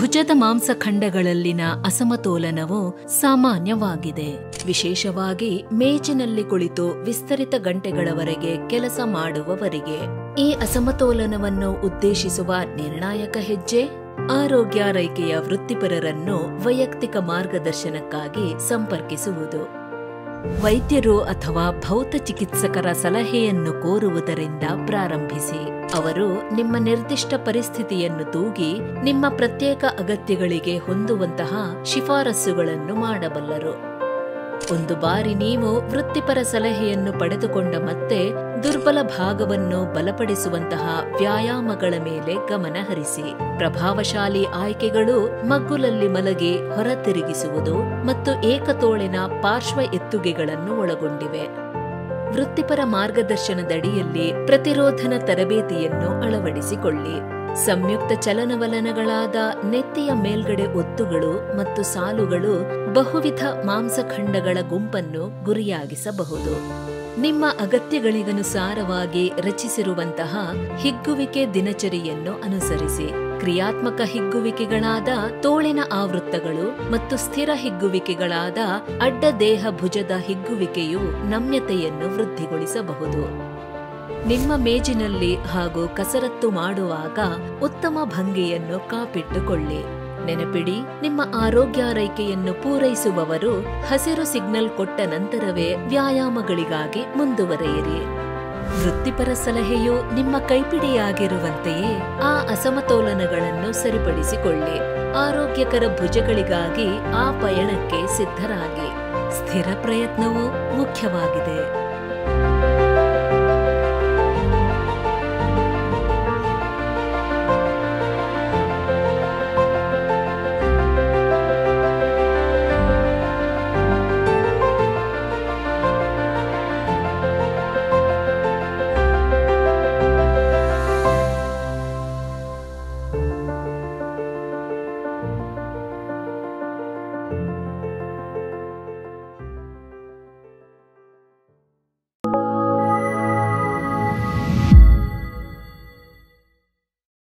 ಭುಜದ ಮಾಂಸಖಂಡಗಳಲ್ಲಿನ ಅಸಮತೋಲನವು ಸಾಮಾನ್ಯವಾಗಿದೆ ವಿಶೇಷವಾಗಿ ಮೇಜಿನಲ್ಲಿ ಕುಳಿತು ವಿಸ್ತರಿತ ಗಂಟೆಗಳವರೆಗೆ ಕೆಲಸ ಮಾಡುವವರಿಗೆ ಈ ಅಸಮತೋಲನವನ್ನು ಉದ್ದೇಶಿಸುವ ನಿರ್ಣಾಯಕ ಹೆಜ್ಜೆ ಆರೋಗ್ಯಾರೈಕೆಯ ವೃತ್ತಿಪರರನ್ನು ವೈಯಕ್ತಿಕ ಮಾರ್ಗದರ್ಶನಕ್ಕಾಗಿ ಸಂಪರ್ಕಿಸುವುದು ವೈದ್ಯರು ಅಥವಾ ಭೌತ ಚಿಕಿತ್ಸಕರ ಸಲಹೆಯನ್ನು ಕೋರುವುದರಿಂದ ಪ್ರಾರಂಭಿಸಿ ಅವರು ನಿಮ್ಮ ನಿರ್ದಿಷ್ಟ ಪರಿಸ್ಥಿತಿಯನ್ನು ತೂಗಿ ನಿಮ್ಮ ಪ್ರತ್ಯೇಕ ಅಗತ್ಯಗಳಿಗೆ ಹೊಂದುವಂತಹ ಶಿಫಾರಸ್ಸುಗಳನ್ನು ಮಾಡಬಲ್ಲರು ಒಂದು ಬಾರಿ ನೀವು ವೃತ್ತಿಪರ ಸಲಹೆಯನ್ನು ಪಡೆದುಕೊಂಡ ಮತ್ತೆ ದುರ್ಬಲ ಭಾಗವನ್ನು ಬಲಪಡಿಸುವಂತಹ ವ್ಯಾಯಾಮಗಳ ಮೇಲೆ ಗಮನ ಹರಿಸಿ ಪ್ರಭಾವಶಾಲಿ ಆಯ್ಕೆಗಳು ಮಗ್ಗುಲಲ್ಲಿ ಮಲಗಿ ಹೊರತಿರುಗಿಸುವುದು ಮತ್ತು ಏಕತೋಳಿನ ಪಾರ್ಶ್ವ ಎತ್ತುಗೆಗಳನ್ನು ಒಳಗೊಂಡಿವೆ ವೃತ್ತಿಪರ ಮಾರ್ಗದರ್ಶನದಡಿಯಲ್ಲಿ ಪ್ರತಿರೋಧನ ತರಬೇತಿಯನ್ನು ಅಳವಡಿಸಿಕೊಳ್ಳಿ ಸಂಯುಕ್ತ ಚಲನವಲನಗಳಾದ ನೆತ್ತಿಯ ಮೇಲ್ಗಡೆ ಒತ್ತುಗಳು ಮತ್ತು ಸಾಲುಗಳು ಬಹುವಿಧ ಮಾಂಸಖಂಡಗಳ ಗುಂಪನ್ನು ಗುರಿಯಾಗಿಸಬಹುದು ನಿಮ್ಮ ಅಗತ್ಯಗಳಿಗನುಸಾರವಾಗಿ ರಚಿಸಿರುವಂತಹ ಹಿಗ್ಗುವಿಕೆ ದಿನಚರಿಯನ್ನು ಅನುಸರಿಸಿ ಕ್ರಿಯಾತ್ಮಕ ಹಿಗ್ಗುವಿಕೆಗಳಾದ ತೋಳಿನ ಆವೃತ್ತಗಳು ಮತ್ತು ಸ್ಥಿರ ಹಿಗ್ಗುವಿಕೆಗಳಾದ ಅಡ್ಡ ದೇಹ ಭುಜದ ಹಿಗ್ಗುವಿಕೆಯು ನಮ್ಯತೆಯನ್ನು ವೃದ್ಧಿಗೊಳಿಸಬಹುದು ನಿಮ್ಮ ಮೇಜಿನಲ್ಲಿ ಹಾಗೂ ಕಸರತ್ತು ಮಾಡುವಾಗ ಉತ್ತಮ ಭಂಗಿಯನ್ನು ಕಾಪಿಟ್ಟುಕೊಳ್ಳಿ ನೆನಪಿಡಿ ನಿಮ್ಮ ಆರೋಗ್ಯಾರೈಕೆಯನ್ನು ಪೂರೈಸುವವರು ಹಸಿರು ಸಿಗ್ನಲ್ ಕೊಟ್ಟ ನಂತರವೇ ವ್ಯಾಯಾಮಗಳಿಗಾಗಿ ಮುಂದುವರೆಯಿರಿ ವೃತ್ತಿಪರ ಸಲಹೆಯು ನಿಮ್ಮ ಕೈಪಿಡಿಯಾಗಿರುವಂತೆಯೇ ಆ ಅಸಮತೋಲನಗಳನ್ನು ಸರಿಪಡಿಸಿಕೊಳ್ಳಿ ಆರೋಗ್ಯಕರ ಭುಜಗಳಿಗಾಗಿ ಆ ಪಯಣಕ್ಕೆ ಸಿದ್ಧರಾಗಿ ಸ್ಥಿರ ಪ್ರಯತ್ನವು ಮುಖ್ಯವಾಗಿದೆ